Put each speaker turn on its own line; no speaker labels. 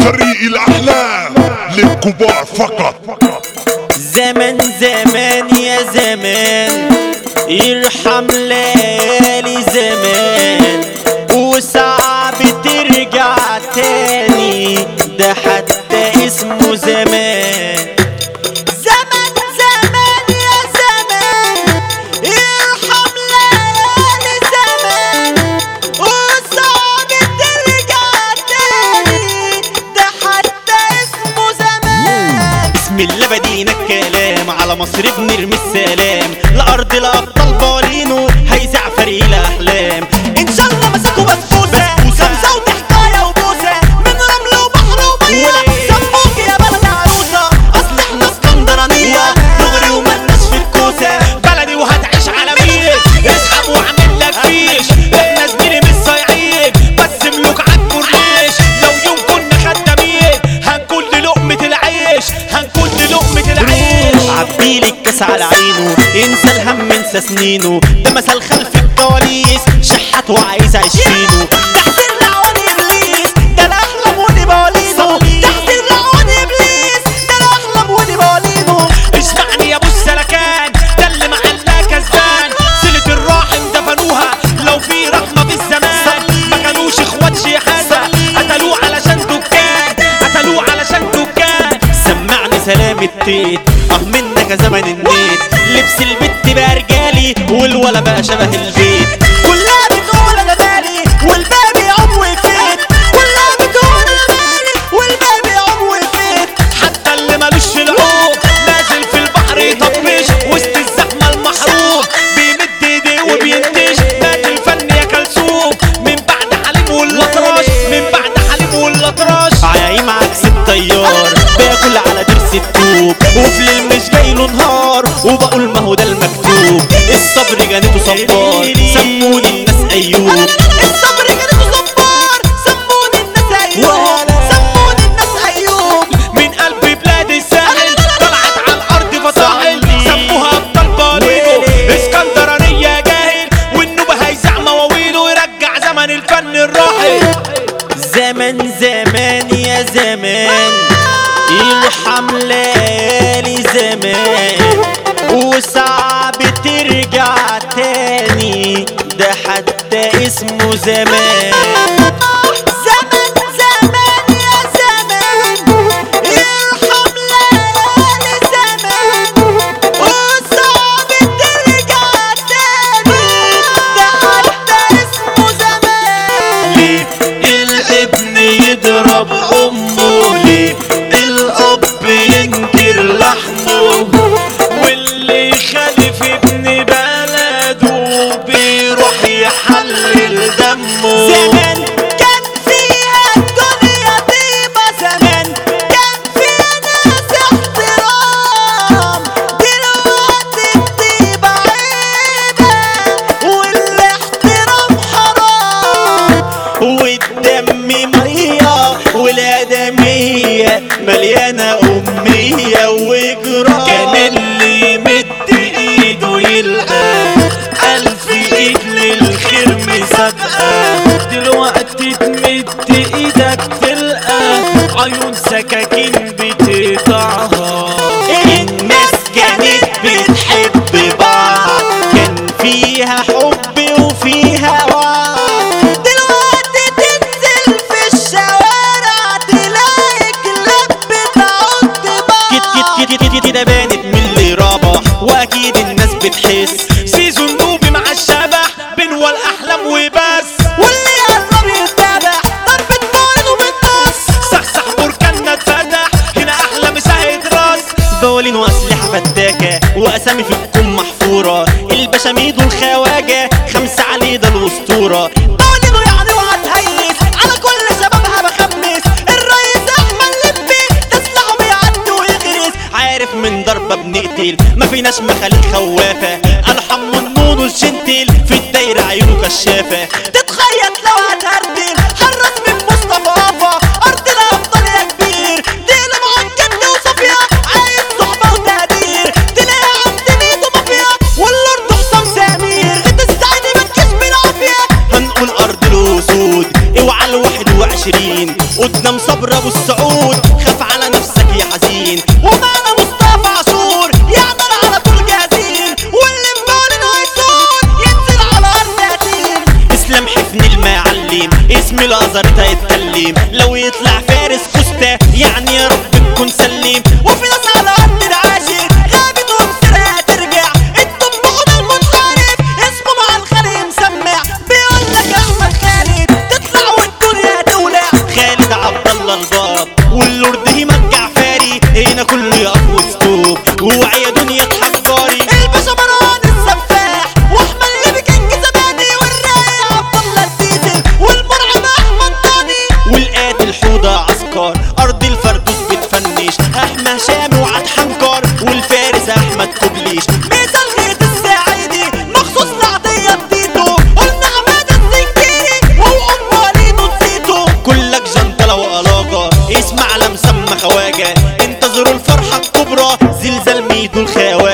طريق الاحلام للكبار فقط
زمن زمان يا زمان يرحم ليالي زمان وصعب ترجع تاني ده حتى اسمه زمان زمن زمان يا زمان يرحم ليالي زمان وصعب ترجع تاني ده حتى اسمه زمان بسم الله بدينا الكلام على مصر بنرمي السلام لأرض الأبطال بالينو هيزع فريق الأحلام إن شاء الله مسكوا بسبوسة خمسة وتحكاية وبوسة من رمل وبحر ومية سموك يا بلد عروسة أصل إحنا اسكندرانية دغري وملناش في الكوسة بلدي وهتعيش عالمية اسحب واعمل لك فيش احنا زميلي مش صايعين بس ملوك عالكورنيش لو يوم كنا خدامين هنكون لقمة العيش هنكون لقمة العيش عبيلي الكاس على عينه انسى الهم انسى سنينه ده مثل خلف الكواليس شحات وعايز عشرينه تحت الرعون ابليس ده انا احلم ودي بولينه تحت الرعون ابليس ده انا احلم ودي بولينه اسمعني يا ابو السلكان ده اللي معلاه كسبان صلة الراحم دفنوها لو في رحمة في الزمان ما كانوش اخوات شحاتة قتلوه علشان دكان قتلوه علشان دكان سمعني سلام التيت اه منك يا زمن النيت لبس البت بقى رجالي والولا بقى شبه البيت كلها بتقول انا مالي والباب يعوم ويفيت كلها بتقول انا مالي والباب يعوم ويفيت حتى اللي مالوش في العوم نازل في البحر يطفش وسط الزحمه المحروم بيمد ايديه وبينتش مات الفن يا كلثوم من بعد حليم والاطراش من بعد حليم والاطراش عايم عكس الطيار باكل على ضرس الطوب وفي ليل مش جاي له نهار وبقول ما هو ده المكتوب الصبر جانته صبار سموني الناس ايوب الصبر جانته صبار سموني الناس ايوب سموني الناس ايوب من قلب بلاد الساحل طلعت على الارض فصاحل سموها ابطال بالينو اسكندرانيه جاهل والنوبه هيزع مواويله ويرجع زمن الفن الراحل زمن زمان يا زمان يرحم ليالي زمان وصعب ترجع تاني ده حتى اسمه زمان زمن زمان يا زمان يرحم ليالي زمان وصعب ترجع تاني ده حتى اسمه زمان ليه الابن يضرب امه ليه الاب ينكر لحمه واللي يخالف ابن بلده بيروح يحلل دمه زمان كان فيها الدنيا طيبة زمان كان فيها ناس احترام دلوقتي الطيبة عيبة والاحترام حرام والدم مية والآدمية مليانة أمية وجرام كان اللي يمد ايده يلقى ألف ايد للخير مسابقة دلوقتي تمد ايدك تلقى عيون سكاكين بتقطعها الناس كانت بتحب بعض كان فيها حب وفيها وعد دلوقتي تنزل في الشوارع تلاقي كلاب بتعض بعض كت كت كت كت كده بانت من اللي رابح واكيد الناس بتحس سيزون نوبي مع الشبح بنوى الاحلام وبس واللي قرب يتابع ضربة بارد وبالنص صحصح بركاننا اتفتح هنا احلى مساهد راس بولين واسلحه فتاكه واسامي في الكم محفوره البشاميد والخواجه خمسه علي ده الاسطوره بولين يعني وهتهيس على كل شبابها بخمس الرئيس احمد لبي تسلحه بيعدي ويغرس عارف من ضربه بنقتل ما فيناش مخاليق خوافه الحم النون والشنتل في الدايره عيونه كشافه تتخيط لو هتهردل حرص من مصطفى افا ارض الابطال يا كبير تقلب عن جد وصفيه عايز صحبه وتقدير تلاقي عبد ميدو مافيا والارض حسام سمير تستعدي ما تجيش بالعافيه هنقول ارض الاسود اوعى الواحد وعشرين قدام صبر صبر ابو السعود خاف على نفسك يا حزين ومعنا مصطفى عاشور يقدر على طول جاهزين واللي مبان هيسون ينزل على ارض يتيم اسلام حفن المعلم اسم الازهر ده يتكلم لو يطلع فارس كستا يعني يا رب تكون سليم وفي ناس على ارض العاشر غابت ومسرها ترجع الطنبوخ ده المنحرف اسمه مع الخليل مسمع بيقول لك احمد خالد تطلع والدنيا تولع خالد عبد الله الباب واللورد هيمك جعفاري هنا كله يقف وستوب ووعي يا دنيا تحجاري الباشا مروان السفاح واحمد اللي كان زبادي والرايق عبد الله الديزل والمرعب احمد طاني والقاتل حوضه عسكر ارض الفردوس بتفنش احمد شامي وعد حنكر والفارس احمد كوبليش ميزان غيط الساعدي مخصوص لعطيه تيتو قلنا عماد الزنجيري وام وليد تيتو كلك جنطله وقلاقه اسمع لمسمى خواجه انتظروا الفرحه الكبرى زلزال ميدو الخواجه